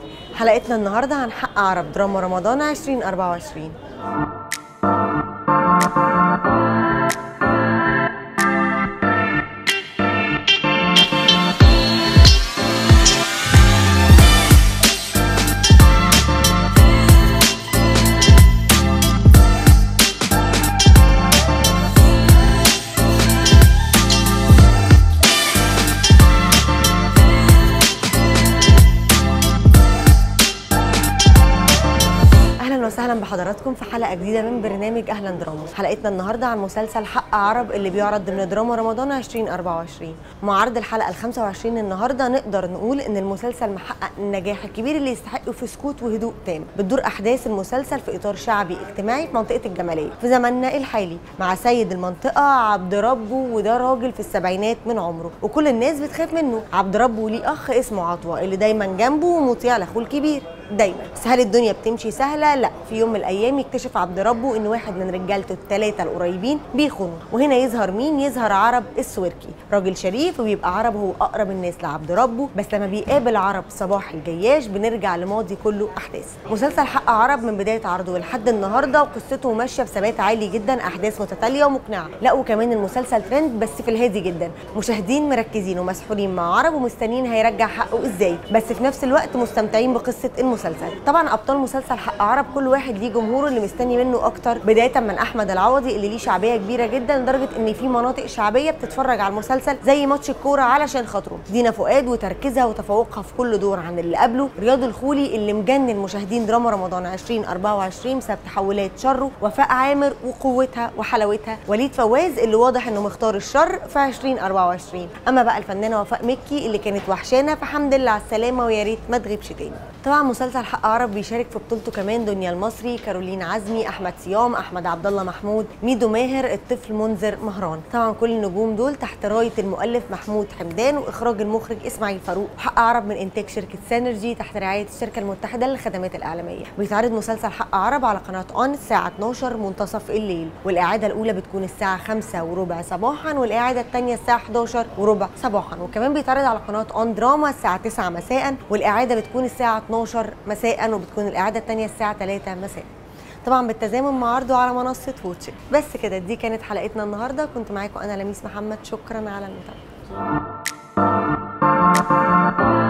حلقتنا النهارده عن حق عرب دراما رمضان 2024 اهلا وسهلا بحضراتكم في حلقه جديده من برنامج اهلا دراما حلقتنا النهارده عن مسلسل حق عرب اللي بيعرض ضمن دراما رمضان 2024 مع عرض الحلقه ال 25 النهارده نقدر نقول ان المسلسل محقق النجاح الكبير اللي يستحقه في سكوت وهدوء تام بتدور احداث المسلسل في اطار شعبي اجتماعي في منطقه الجماليه في زماننا الحالي مع سيد المنطقه عبد ربه وده راجل في السبعينات من عمره وكل الناس بتخاف منه عبد ربه ليه اخ اسمه عطوه اللي دايما جنبه ومطيع لاخوه الكبير دايما بس هل الدنيا بتمشي سهله لا في يوم من الايام يكتشف عبد ربه ان واحد من رجالته الثلاثه القريبين بيخونه وهنا يظهر مين يظهر عرب السويركي راجل شريف وبيبقى عرب هو اقرب الناس لعبد ربه بس لما بيقابل عرب صباح الجياش بنرجع لماضي كله احداث مسلسل حق عرب من بدايه عرضه لحد النهارده وقصته ماشيه بثبات عالي جدا احداث متتاليه ومقنعه لا وكمان المسلسل ترند بس في الهادي جدا مشاهدين مركزين ومسحولين مع عرب ومستنيين هيرجع حقه ازاي بس في نفس الوقت مستمتعين بقصه المسلسل طبعا ابطال مسلسل حق عرب كل واحد ليه جمهوره اللي مستني منه اكتر بدايه من احمد العوضي اللي ليه شعبيه كبيره جدا لدرجه ان في مناطق شعبيه بتتفرج على المسلسل زي ماتش الكوره علشان خاطره دينا فؤاد وتركيزها وتفوقها في كل دور عن اللي قبله رياض الخولي اللي مجنن مشاهدين دراما رمضان 2024 بسبب تحولات شره وفاء عامر وقوتها وحلاوتها وليد فواز اللي واضح انه مختار الشر في 2024 اما بقى الفنانه وفاء مكي اللي كانت وحشانه فحمد لله على السلامه ويا ريت ما تغيبش تاني طبعا مسلسل حق عرب بيشارك في بطولته كمان دنيا المصري كارولين عزمي احمد صيام احمد عبد الله محمود ميدو ماهر الطفل منذر مهران طبعا كل النجوم دول تحت رايه المؤلف محمود حمدان واخراج المخرج اسماعيل فاروق حق عرب من انتاج شركه سينرجي تحت رعايه الشركه المتحده للخدمات الاعلاميه بيتعرض مسلسل حق عرب على قناه اون الساعه 12 منتصف الليل والاعاده الاولى بتكون الساعه 5 وربع صباحا والاعاده الثانيه الساعه 11 وربع صباحا وكمان بيتعرض على قناه اون دراما الساعه 9 مساء والاعاده بتكون الساعه 12 مساء وبتكون الاعاده الثانيه الساعه 3 مساء طبعا بالتزامن مع عرضه على منصه واتش بس كده دي كانت حلقتنا النهارده كنت معاكم انا لميس محمد شكرا على المتابعه